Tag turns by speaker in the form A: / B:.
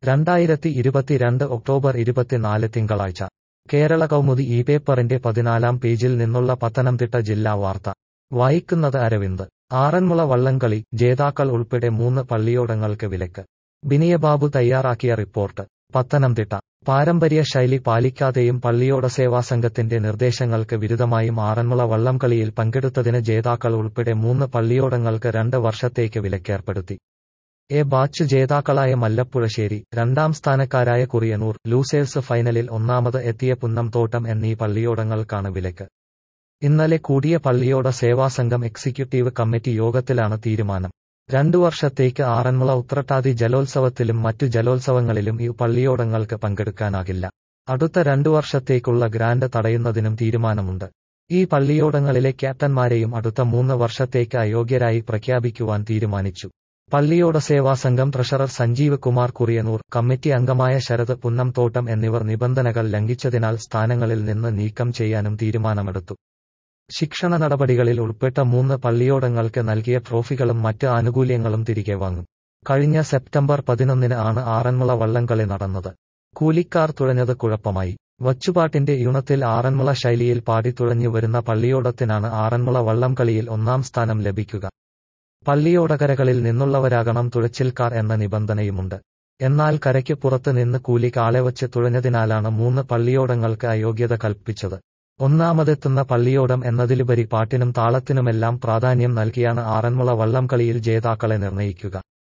A: രണ്ടായിരത്തി ഇരുപത്തിരണ്ട് ഒക്ടോബർ ഇരുപത്തിനാല് തിങ്കളാഴ്ച കേരള കൗമുദി ഈ പേപ്പറിന്റെ പതിനാലാം പേജിൽ നിന്നുള്ള പത്തനംതിട്ട ജില്ലാ വാർത്ത വായിക്കുന്നത് അരവിന്ദ് ആറന്മുള വള്ളംകളി ജേതാക്കൾ ഉൾപ്പെടെ മൂന്ന് പള്ളിയോടങ്ങൾക്ക് വിലക്ക് ബിനിയബാബു തയ്യാറാക്കിയ റിപ്പോർട്ട് പത്തനംതിട്ട പാരമ്പര്യ ശൈലി പാലിക്കാതെയും പള്ളിയോട സേവാസംഘത്തിന്റെ നിർദ്ദേശങ്ങൾക്ക് വിരുദ്ധമായും ആറന്മുള വള്ളംകളിയിൽ പങ്കെടുത്തതിന് ജേതാക്കൾ ഉൾപ്പെടെ മൂന്ന് പള്ളിയോടങ്ങൾക്ക് രണ്ട് വർഷത്തേക്ക് വിലക്കേർപ്പെടുത്തി എ ബാച്ച് ജേതാക്കളായ മല്ലപ്പുഴശ്ശേരി രണ്ടാം സ്ഥാനക്കാരായ കുറിയനൂർ ലൂസേഴ്സ് ഫൈനലിൽ ഒന്നാമത് എത്തിയ പുന്നംതോട്ടം എന്നീ പള്ളിയോടങ്ങൾക്കാണ് വിലക്ക് ഇന്നലെ കൂടിയ പള്ളിയോട സേവാസംഘം എക്സിക്യൂട്ടീവ് കമ്മിറ്റി യോഗത്തിലാണ് തീരുമാനം രണ്ടു വർഷത്തേക്ക് ആറന്മുള ഉത്രട്ടാതി ജലോത്സവത്തിലും മറ്റു ജലോത്സവങ്ങളിലും ഈ പള്ളിയോടങ്ങൾക്ക് പങ്കെടുക്കാനാകില്ല അടുത്ത രണ്ടു വർഷത്തേക്കുള്ള ഗ്രാന്റ് തടയുന്നതിനും തീരുമാനമുണ്ട് ഈ പള്ളിയോടങ്ങളിലെ ക്യാപ്റ്റന്മാരെയും അടുത്ത മൂന്ന് വർഷത്തേക്ക് അയോഗ്യരായി പ്രഖ്യാപിക്കുവാൻ തീരുമാനിച്ചു പള്ളിയോട സേവാസംഘം ട്രഷറർ സഞ്ജീവ് കുമാർ കുറിയനൂർ കമ്മിറ്റി അംഗമായ ശരത് പുന്നംതോട്ടം എന്നിവർ നിബന്ധനകൾ ലംഘിച്ചതിനാൽ സ്ഥാനങ്ങളിൽ നിന്ന് നീക്കം ചെയ്യാനും തീരുമാനമെടുത്തു ശിക്ഷണ നടപടികളിൽ ഉൾപ്പെട്ട മൂന്ന് പള്ളിയോടങ്ങൾക്ക് നൽകിയ ട്രോഫികളും മറ്റ് ആനുകൂല്യങ്ങളും തിരികെ വാങ്ങും കഴിഞ്ഞ സെപ്റ്റംബർ പതിനൊന്നിന് ആണ് ആറന്മുള വള്ളംകളി നടന്നത് കൂലിക്കാർ തുഴഞ്ഞത് കുഴപ്പമായി വച്ചുപാട്ടിന്റെ യൂണത്തിൽ ആറന്മുള ശൈലിയിൽ പാടി തുഴഞ്ഞു വരുന്ന പള്ളിയോടത്തിനാണ് ആറന്മുള വള്ളംകളിയിൽ ഒന്നാം സ്ഥാനം ലഭിക്കുക പള്ളിയോടകരകളിൽ നിന്നുള്ളവരാകണം തുഴച്ചിൽക്കാർ എന്ന നിബന്ധനയുമുണ്ട് എന്നാൽ കരയ്ക്ക് പുറത്ത് നിന്ന് കൂലി കാളവച്ച് തുഴഞ്ഞതിനാലാണ് മൂന്ന് പള്ളിയോടങ്ങൾക്ക് അയോഗ്യത കൽപ്പിച്ചത് ഒന്നാമതെത്തുന്ന പള്ളിയോടം എന്നതിലുപരി പാട്ടിനും താളത്തിനുമെല്ലാം പ്രാധാന്യം നൽകിയാണ് ആറന്മുള വള്ളംകളിയിൽ ജേതാക്കളെ നിർണയിക്കുക